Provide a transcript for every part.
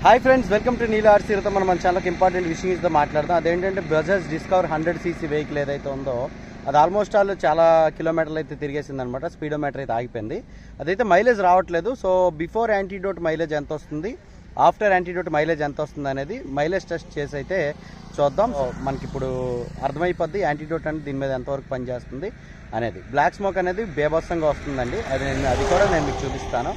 Hi friends welcome to నీల ఆర్సీలతో మనం మన ఛానల్కి ఇంపార్టెంట్ విషయంతో మాట్లాడదాం అదేంటంటే Bajaj Discover hundred CC vehicle ఏదైతే ఉందో అది ఆల్మోస్ట్ ఆల్ చాలా కిలోమీటర్లు అయితే తిరిగేసింది అనమాట స్పీడోమీటర్ అయితే ఆగిపోయింది అదైతే మైలేజ్ రావట్లేదు సో బిఫోర్ యాంటీడోట్ మైలేజ్ ఎంత వస్తుంది ఆఫ్టర్ యాంటీడోట్ మైలేజ్ ఎంత వస్తుంది అనేది మైలేజ్ టెస్ట్ చేసి అయితే చూద్దాం సో మనకి ఇప్పుడు అర్థమైపోద్ది యాంటీడోట్ అనేది దీని మీద ఎంతవరకు పనిచేస్తుంది అనేది బ్లాక్ స్మోక్ అనేది బేభత్సంగా వస్తుందండి అది నేను అది కూడా నేను మీకు చూపిస్తాను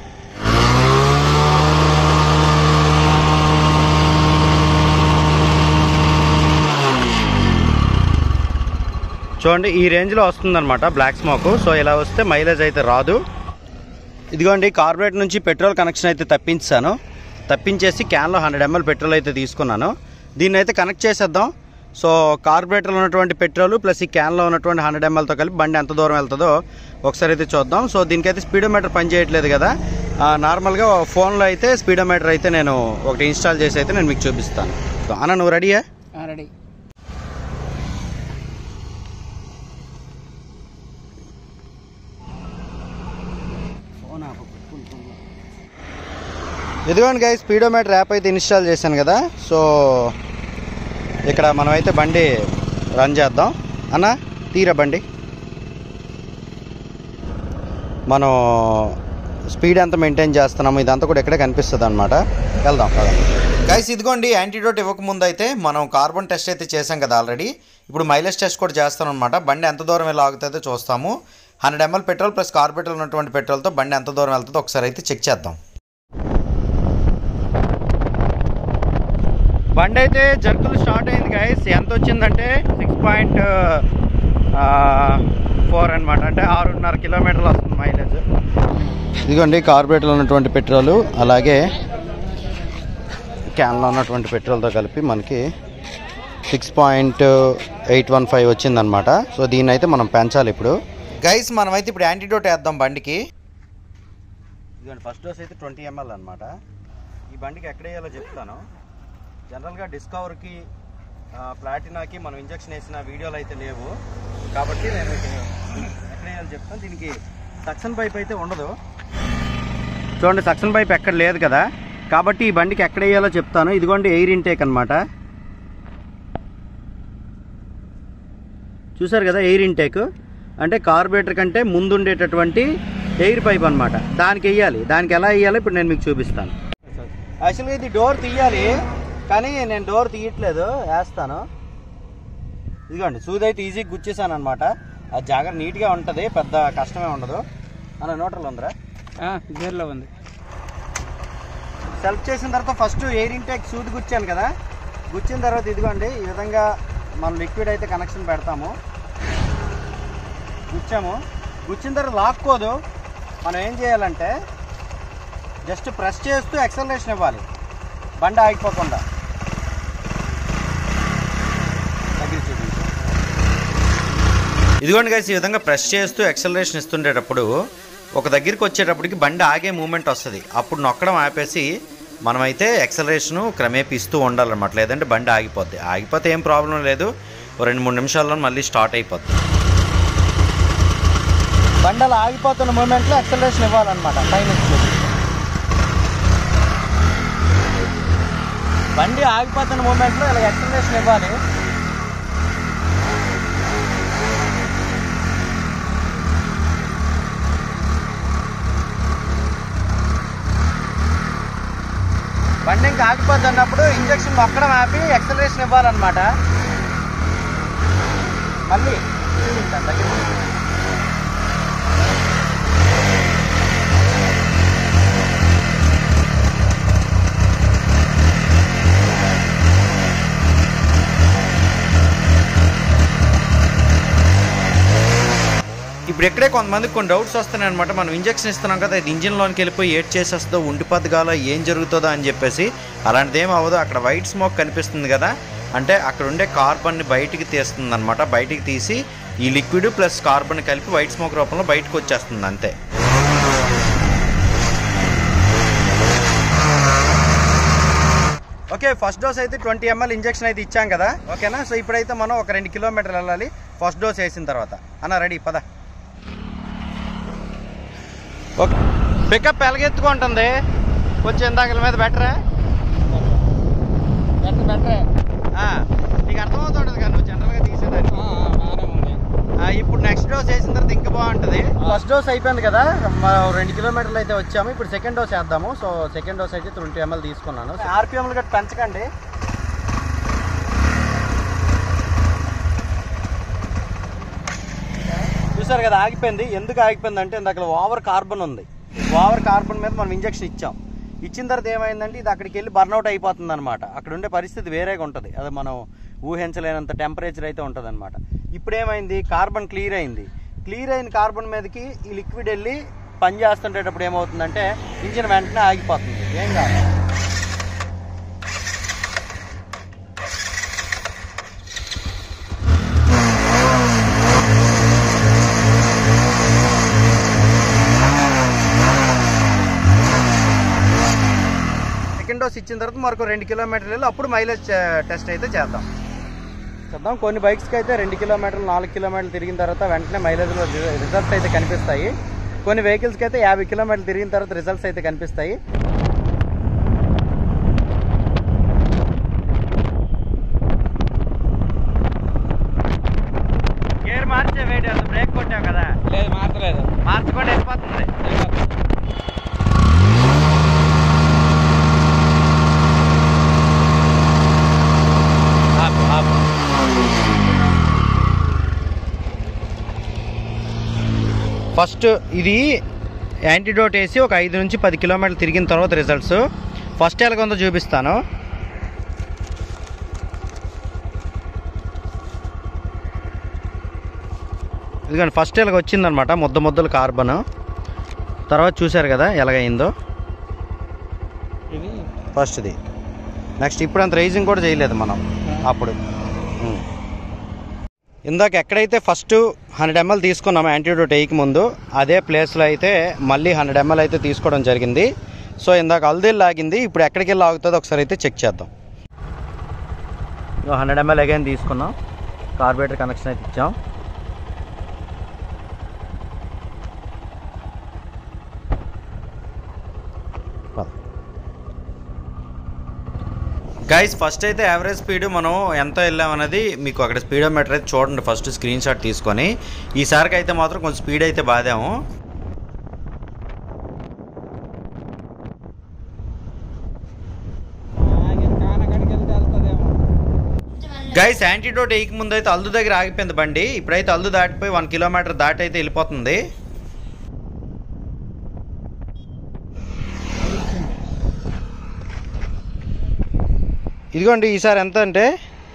చూడండి ఈ రేంజ్లో వస్తుందన్నమాట బ్లాక్ స్మోక్ సో ఇలా వస్తే మైలేజ్ అయితే రాదు ఇదిగోండి కార్బొరేట్ నుంచి పెట్రోల్ కనెక్షన్ అయితే తప్పించాను తప్పించేసి క్యాన్లో హండ్రెడ్ ఎంఎల్ పెట్రోల్ అయితే తీసుకున్నాను దీన్ని అయితే కనెక్ట్ చేసేద్దాం సో కార్బొరేటర్లో ఉన్నటువంటి పెట్రోల్ ప్లస్ ఈ క్యాన్లో ఉన్నటువంటి హండ్రెడ్ ఎంఎల్తో కలిపి బండి ఎంత దూరం వెళ్తుందో ఒకసారి అయితే చూద్దాం సో దీనికైతే స్పీడోమీటర్ పనిచేయట్లేదు కదా ఆ, నార్మల్గా ఫోన్లో అయితే స్పీడోమీటర్ అయితే నేను ఒకటి ఇన్స్టాల్ చేసి అయితే నేను మీకు చూపిస్తాను సో, అన్న నువ్వు రెడీయా రెడీ ఇదిగోండి గై స్పీడోమీటర్ యాప్ అయితే ఇన్స్టాల్ చేశాను కదా సో ఇక్కడ మనమైతే బండి రన్ చేద్దాం అన్న తీరా బండి మనం స్పీడ్ ఎంత మెయింటైన్ చేస్తున్నాము ఇదంతా కూడా ఇక్కడే కనిపిస్తుంది అనమాట వెళ్దాం గైస్ ఇదిగోండి యాంటీడోట్ ఇవ్వకముందు అయితే మనం కార్బన్ టెస్ట్ అయితే చేసాం కదా ఆల్రెడీ ఇప్పుడు మైలేజ్ టెస్ట్ కూడా చేస్తాం అనమాట బండి ఎంత దూరం వెళ్ళి ఆగుతుందో చూస్తాము hundred ML petrol plus carburettor ఉన్నటువంటి పెట్రోల్తో బండి ఎంత దూరం వెళ్తుందో ఒకసారి అయితే చెక్ చేద్దాం బండి అయితే జర్కులు స్టార్ట్ అయింది గైస్ ఎంత వచ్చిందంటే సిక్స్ పాయింట్ ఫోర్ అనమాట అంటే ఆరున్నర కిలోమీటర్లు వస్తుంది మైలేజ్ ఇదిగోండి కార్బొరేటర్లో ఉన్నటువంటి పెట్రోల్ అలాగే క్యాన్లో ఉన్నటువంటి పెట్రోల్తో కలిపి మనకి six point eight one five వచ్చిందనమాట సో దీన్ని అయితే మనం పెంచాలి ఇప్పుడు గైస్ మనమైతే ఇప్పుడు యాంటీడోట్ వేద్దాం బండికి ఇదిగోండి ఫస్ట్ డోస్ అయితే ట్వంటీ ఎంఎల్ అనమాట ఈ బండికి ఎక్కడ వేయాలో చెప్తాను జనరల్గా డిస్కవర్కి ప్లాటినాకి మనం ఇంజక్షన్ వేసిన వీడియోలు అయితే లేవు కాబట్టి నేను మీకు ఎక్కడ వేయాలో చెప్తాను దీనికి సక్షన్ పైప్ అయితే ఉండదు చూడండి సక్షన్ పైప్ ఎక్కడ లేదు కదా కాబట్టి ఈ బండికి ఎక్కడ వేయాలో చెప్తాను ఇదిగోండి ఎయిర్ ఇంటేక్ అనమాట చూసారు కదా ఎయిర్ ఇంటేక్ అంటే కార్బొరేటర్ కంటే ముందుండేటటువంటి ఎయిర్ పైప్ అనమాట దానికి వేయాలి దానికి ఎలా వేయాలో ఇప్పుడు నేను మీకు చూపిస్తాను యాక్చువల్గా ఇది డోర్ తీయాలి కానీ నేను డోర్ తీయట్లేదు వేస్తాను ఇదిగోండి సూది అయితే ఈజీగా గుచ్చేసాను అనమాట అది జాగ్రత్త నీట్గా ఉంటుంది పెద్ద కష్టమే ఉండదు అన్న నోటర్లు ఉందిరా గేర్లో ఉంది సెల్ఫ్ చేసిన తర్వాత ఫస్ట్ ఎయిర్ ఇంటేక్ సూది గుచ్చాను కదా గుచ్చిన తర్వాత ఇదిగోండి ఈ విధంగా మనం లిక్విడ్ అయితే కనెక్షన్ పెడతాము గుచ్చాము గుచ్చిన తర్వాత లాక్కోదు మనం ఏం చేయాలంటే జస్ట్ ప్రెస్ చేస్తూ ఎక్సలరేషన్ ఇవ్వాలి బండి ఆగిపోకుండా దగ్గర చూపించు. ఇదిగోండి గైస్ ఈ విధంగా ప్రెస్ చేస్తూ ఎక్సలరేషన్ ఇస్తుండేటప్పుడు ఒక దగ్గరికి వచ్చేటప్పటికి బండి ఆగే మూమెంట్ వస్తుంది అప్పుడు నొక్కడం ఆపేసి మనమైతే ఎక్సలరేషను క్రమేపీ ఇస్తూ ఉండాలన్నమాట లేదంటే బండి ఆగిపోద్ది ఆగిపోతే ఏం ప్రాబ్లం లేదు ఓ రెండు మూడు నిమిషాల్లో మళ్ళీ స్టార్ట్ అయిపోద్ది బండి అలా ఆగిపోతున్న మూమెంట్లో ఎక్సలరేషన్ ఇవ్వాలన్నమాట పైన బండి ఆగిపోతున్న మూమెంట్లో ఇలా ఎక్సలరేషన్ ఇవ్వాలి బండి ఇంకా ఆగిపోద్ది అన్నప్పుడు ఇంజక్షన్ నొక్కడం ఆపి ఎక్సలరేషన్ ఇవ్వాలన్నమాట మళ్ళీ చూపించాను దగ్గర ఇప్పుడు ఎక్కడే కొంతమందికి కొన్ని డౌట్స్ వస్తున్నాయి అనమాట మనం ఇంజక్షన్ ఇస్తున్నాం కదా ఇది ఇంజిన్లోకి వెళ్ళిపోయి ఏడ్ చేసేస్తుందో ఉండిపోద్ది కాల ఏం జరుగుతుందో అని చెప్పేసి అలాంటిది ఏం అవ్వదు అక్కడ వైట్ స్మోక్ కనిపిస్తుంది కదా అంటే అక్కడ ఉండే కార్బన్ని బయటికి తీస్తుంది అనమాట బయటికి తీసి ఈ లిక్విడ్ ప్లస్ కార్బన్ కలిపి వైట్ స్మోక్ రూపంలో బయటకు వచ్చేస్తుంది అంతే ఓకే ఫస్ట్ డోస్ అయితే ట్వంటీ ఎంఎల్ ఇంజెక్షన్ అయితే ఇచ్చాం కదా ఓకేనా సో ఇప్పుడైతే మనం ఒక రెండు కిలోమీటర్లు వెళ్ళాలి ఫస్ట్ డోస్ వేసిన తర్వాత అన్న రెడీ పద ఓకే పికప్ ఎలగెత్తుకుంటుంది కొంచెం ఇందాకల మీద బెటరా బెటర్ బెటరే ఆ, నీకు అర్థమవుతుంటుంది కదా నువ్వు జనరల్గా తీసేదాన్ని బాగానే ఉంది ఆ, ఇప్పుడు నెక్స్ట్ డోస్ వేసిన తర్వాత ఇంకా బాగుంటుంది ఫస్ట్ డోస్ అయిపోయింది కదా మనం రెండు కిలోమీటర్లు అయితే వచ్చాము ఇప్పుడు సెకండ్ డోస్ వేద్దాము సో సెకండ్ డోస్ అయితే ట్వంటీ ఎంఎల్ తీసుకున్నాను ఆర్పిఎంలు గట్టి పెంచకండి చూసారు కదా ఆగిపోయింది ఎందుకు ఆగిపోయింది అంటే ఇందాక ఓవర్ కార్బన్ ఉంది ఓవర్ కార్బన్ మీద మనం ఇంజక్షన్ ఇచ్చాం ఇచ్చిన తర్వాత ఏమైందంటే ఇది అక్కడికి వెళ్ళి బర్న్అవుట్ అయిపోతుంది అనమాట అక్కడ ఉండే పరిస్థితి వేరేగా ఉంటుంది అది మనం ఊహించలేనంత టెంపరేచర్ అయితే ఉంటుంది అనమాట ఇప్పుడు ఏమైంది కార్బన్ క్లియర్ అయింది క్లియర్ అయిన కార్బన్ మీదకి ఈ లిక్విడ్ వెళ్ళి పని చేస్తుంటేటప్పుడు ఏమవుతుందంటే ఇంజిన్ వెంటనే ఆగిపోతుంది ఏం కాదు సెకండ్ డోస్ ఇచ్చిన తర్వాత మరొక రెండు కిలోమీటర్లు వెళ్ళి అప్పుడు మైలేజ్ టెస్ట్ అయితే చేద్దాం చూద్దాం కొన్ని బైక్స్కి అయితే రెండు కిలోమీటర్లు నాలుగు కిలోమీటర్లు తిరిగిన తర్వాత వెంటనే మైలేజ్లో రిజల్ట్స్ అయితే కనిపిస్తాయి కొన్ని వెహికల్స్కి అయితే యాభై కిలోమీటర్లు తిరిగిన తర్వాత రిజల్ట్స్ అయితే కనిపిస్తాయి గేర్ మార్చే వేడి బ్రేక్ కొట్టావు కదా లేదు మారలేదు మార్చకుండా వెళ్ళిపోతుంది ఫస్ట్ ఇది యాంటీడోట్ వేసి ఒక ఐదు నుంచి పది కిలోమీటర్లు తిరిగిన తర్వాత రిజల్ట్స్ ఫస్ట్ ఎలాగొందో చూపిస్తాను ఇదిగోండి ఫస్ట్ ఇలాగ వచ్చిందనమాట ముద్ద ముద్దలు కార్బన్ తర్వాత చూశారు కదా ఎలాగైందో ఇది ఫస్ట్ది నెక్స్ట్ ఇప్పుడు అంత రైజింగ్ కూడా చేయలేదు మనం అప్పుడు ఉం. ఇందాక ఎక్కడైతే ఫస్ట్ హండ్రెడ్ ఎంఎల్ తీసుకున్నామో యాంటీడోట్ వేయక ముందు అదే ప్లేస్లో అయితే మళ్ళీ హండ్రెడ్ ఎంఎల్ అయితే తీసుకోవడం జరిగింది సో ఇందాక అల్దేలు లాగింది ఇప్పుడు ఎక్కడికి వెళ్ళి ఆగుతుందో ఒకసారి అయితే చెక్ చేద్దాం హండ్రెడ్ ఎంఎల్ అగైన్ తీసుకున్నాం కార్బోరేటర్ కనెక్షన్ అయితే ఇచ్చాం గైస్ ఫస్ట్ అయితే యావరేజ్ స్పీడ్ మనం ఎంత వెళ్ళామన్నది మీకు అక్కడ స్పీడోమీటర్ అయితే చూడండి ఫస్ట్ స్క్రీన్ షాట్ తీసుకొని ఈసారికి అయితే మాత్రం కొంచెం స్పీడ్ అయితే బాదాము కానగడికి వెళ్తే వెళ్తుందేమో గైస్ యాంటీడోట్ వేయక ముందు అయితే అల్లు దగ్గర ఆగిపోయింది బండి ఇప్పుడైతే అల్లు దాటిపోయి వన్ కిలోమీటర్ దాటి అయితే వెళ్ళిపోతుంది ఇదిగోండి ఈసారి ఎంత అంటే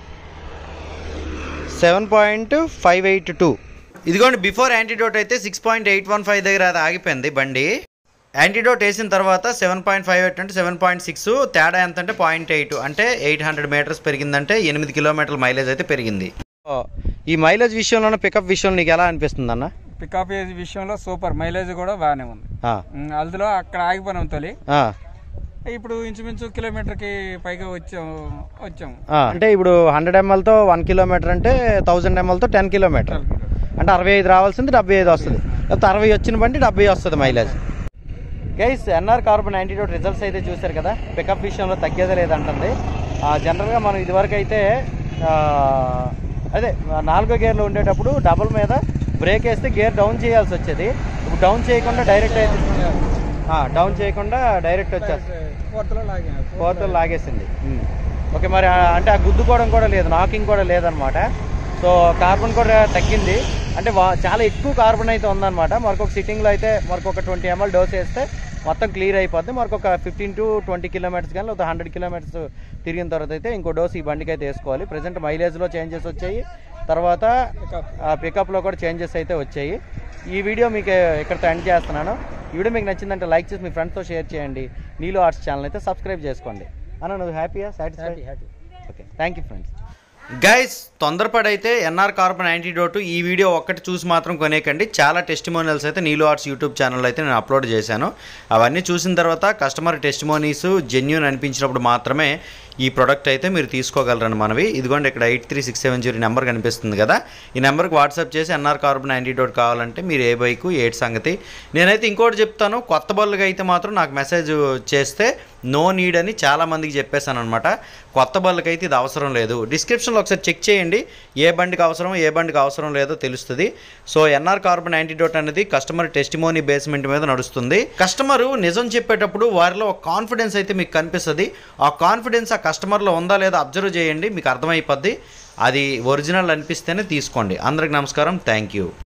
seven point five eight two ఇదిగోండి బిఫోర్ యాంటీడోట్ అయితే six point eight one five దగ్గర అది ఆగిపోయింది బండి యాంటీడోట్ వేసిన తర్వాత సెవెన్ పాయింట్ ఫైవ్ ఎయిట్ అంటే సెవెన్ పాయింట్ సిక్స్ తేడా ఎంత అంటే పాయింట్ ఎయిట్ అంటే ఎయిట్ హండ్రెడ్ మీటర్స్ పెరిగిందంటే ఎనిమిది కిలోమీటర్ల మైలేజ్ అయితే పెరిగింది ఈ మైలేజ్ విషయంలోనే పికప్ విషయంలో నీకు ఎలా అనిపిస్తుంది అన్న పికప్ ఏజ్ విషయంలో సూపర్ మైలేజ్ కూడా బాగానే ఉంది ఉమ్, అందులో అక్కడ ఆగిపోయినాం తొలి ఇప్పుడు ఇంచుమించు కిలోమీటర్కి పైగా వచ్చాం వచ్చాము అంటే ఇప్పుడు హండ్రెడ్ ఎంఎల్తో వన్ కిలోమీటర్ అంటే థౌజండ్ ఎంఎల్తో టెన్ కిలోమీటర్ అంటే అరవై ఐదు రావాల్సింది డెబ్బై ఐదు వస్తుంది లేకపోతే అరవై వచ్చిన బండి డెబ్బై వస్తుంది mileage guys NR carbon antidote results అయితే చూశారు కదా పికప్ విషయంలో తగ్గేదే లేదంటుంది జనరల్గా మనం ఇదివరకు అయితే ఆ, అదే నాలుగో గేర్లో ఉండేటప్పుడు డబుల్ మీద బ్రేక్ వేస్తే గేర్ డౌన్ చేయాల్సి వచ్చేది ఇప్పుడు డౌన్ చేయకుండా డైరెక్ట్ అయితే డౌన్ చేయకుండా డైరెక్ట్ వచ్చేస్తుంది ఫోర్త్లో లాగాను ఫోర్త్ లాగేసింది ఓకే మరి ఆ- అంటే ఆ గుద్దుకోవడం కూడా లేదు నాకింగ్ కూడా లేదనమాట సో కార్బన్ కూడా తగ్గింది అంటే వా- చాలా ఎక్కువ కార్బన్ అయితే ఉందన్నమాట మరొక సిట్టింగ్లో అయితే మరొక ట్వంటీ ఎంఎల్ డోస్ వేస్తే మొత్తం క్లియర్ అయిపోద్ది మరొక ఫిఫ్టీన్ టు ట్వంటీ కిలోమీటర్స్ కానీ లేదా హండ్రెడ్ కిలోమీటర్స్ తిరిగిన తర్వాత అయితే ఇంకో డోస్ ఈ బండికి అయితే వేసుకోవాలి ప్రజెంట్ మైలేజ్లో చేంజెస్ వచ్చాయి తర్వాత పికప్లో కూడా చేంజెస్ అయితే వచ్చాయి ఈ వీడియో మీకు ఇక్కడితో ఎండ్ చేస్తున్నాను ఈ వీడియో మీకు నచ్చిందంటే లైక్ చేసి మీ ఫ్రెండ్స్తో షేర్ చేయండి నీలో ఆర్ట్స్ ఛానల్ అయితే సబ్స్క్రైబ్ చేసుకోండి అన్న నువ్వు హ్యాపీయా satisfy happy okay thank you friends guys తొందరపడైతే ఎన్ఆర్ కార్బన్ యాంటీడోట్ ఈ వీడియో ఒక్కటి చూసి మాత్రం కొనేకండి చాలా టెస్టిమోనియల్స్ అయితే నీలో ఆర్ట్స్ యూట్యూబ్ ఛానల్ అయితే నేను అప్లోడ్ చేశాను అవన్నీ చూసిన తర్వాత కస్టమర్ టెస్టిమోనీస్ జెన్యున్ అనిపించినప్పుడు మాత్రమే ఈ ప్రోడక్ట్ అయితే మీరు తీసుకోగలరని మనవి ఇదిగోండి ఇక్కడ eight three six seven zero number కనిపిస్తుంది కదా ఈ నెంబర్కి వాట్సాప్ చేసి ఎన్ఆర్ కార్బన్ యాంటీడోట్ కావాలంటే మీరు ఏ బైక్ ఏటి సంగతి నేనైతే ఇంకోటి చెప్తాను కొత్త బళ్ళకి అయితే మాత్రం నాకు మెసేజ్ చేస్తే నో నీడ్ అని చాలా మందికి చెప్పేశాను అనమాట కొత్త బళ్ళకి అయితే ఇది అవసరం లేదు డిస్క్రిప్షన్లో ఒకసారి చెక్ చేయండి ఏ బండికి అవసరం ఏ బండికి అవసరం లేదో తెలుస్తుంది సో ఎన్ఆర్ కార్బన్ యాంటీడోట్ అనేది కస్టమర్ టెస్టిమోనీ బేస్మెంట్ మీద నడుస్తుంది కస్టమరు నిజం చెప్పేటప్పుడు వారిలో ఒక కాన్ఫిడెన్స్ అయితే మీకు కనిపిస్తుంది ఆ కాన్ఫిడెన్స్ ఆ కస్టమర్లో ఉందా లేదా అబ్జర్వ్ చేయండి మీకు అర్థమైపోద్ది అది ఒరిజినల్ అనిపిస్తేనే తీసుకోండి అందరికి నమస్కారం థ్యాంక్ యూ